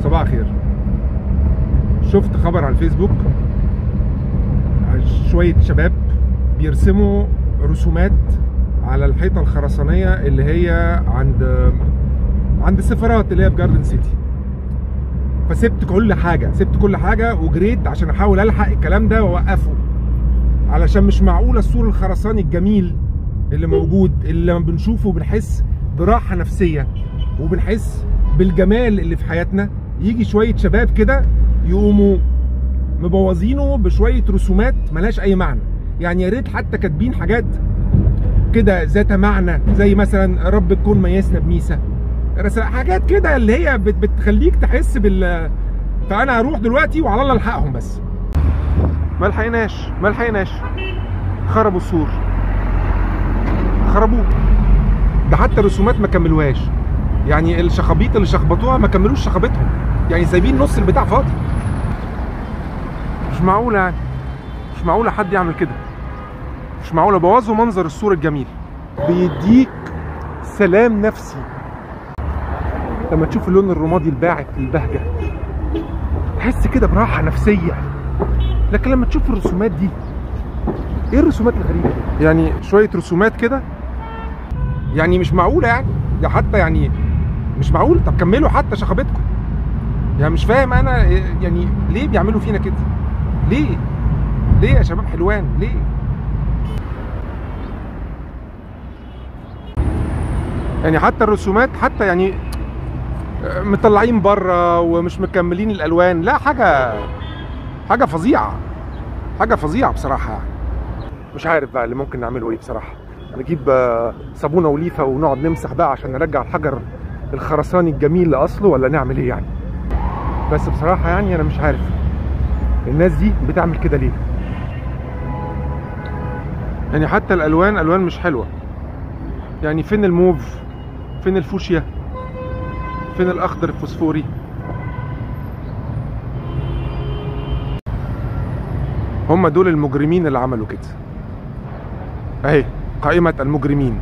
صباح الخير شفت خبر على الفيسبوك شوية شباب بيرسموا رسومات على الحيطة الخرسانية اللي هي عند عند السفارات اللي هي في جاردن سيتي فسبت كل حاجة سبت كل حاجة وجريت عشان احاول الحق الكلام ده واوقفه علشان مش معقولة السور الخرساني الجميل اللي موجود اللي لما بنشوفه بنحس براحة نفسية وبنحس بالجمال اللي في حياتنا يجي شوية شباب كده يقوموا مبوظينه بشوية رسومات ملهاش أي معنى يعني يا ريت حتى كاتبين حاجات كده ذات معنى زي مثلا رب تكون ميزنا بميسا رس- حاجات كده اللي هي بت- بتخليك تحس بال فأنا هروح دلوقتي وعلى الله الحقهم بس ما لحقناش ما لحقناش خربوا السور خربوه ده حتى الرسومات ما كملوهاش يعني الشخابيط اللي شخبطوها ما كملوش شخابيطهم يعني سايبين نص البتاع فاضي مش معقولة يعني مش معقولة حد يعمل كده مش معقولة بوظوا منظر السور الجميل بيديك سلام نفسي لما تشوف اللون الرمادي الباعث البهجة تحس كده براحة نفسية لكن لما تشوف الرسومات دي ايه الرسومات الغريبة دي؟ يعني شوية رسومات كده يعني مش معقولة يعني ده حتى يعني مش معقول طب كملوا حتى شخبتكم يعني مش فاهم انا يعني ليه بيعملوا فينا كده ليه ليه يا شباب حلوان ليه يعني حتى الرسومات حتى يعني مطلعين بره ومش مكملين الالوان لا حاجه حاجه فظيعه حاجه فظيعه بصراحه يعني مش عارف بقى اللي ممكن نعمله ايه بصراحه نجيب آه، صابونه وليفه ونقعد نمسح بقى عشان نرجع الحجر الخرساني الجميل لاصله ولا نعمل ايه يعني بس بصراحه يعني انا مش عارف الناس دي بتعمل كده ليه يعني حتى الالوان الوان مش حلوه يعني فين الموف فين الفوشيا فين الاخضر الفوسفوري هم دول المجرمين اللي عملوا كده اهي قائمة المجرمين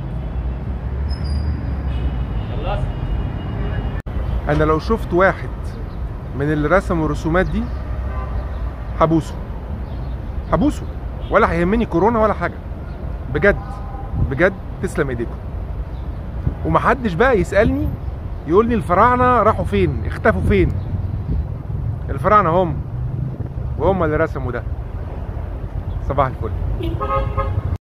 انا لو شفت واحد من اللي رسموا الرسومات دي هبوسه هبوسه ولا هيهمني كورونا ولا حاجة بجد بجد تسلم ايديكم ومحدش بقى يسألني يقول لي الفراعنة راحوا فين اختفوا فين الفراعنة هم وهم اللي رسموا ده صباح الفل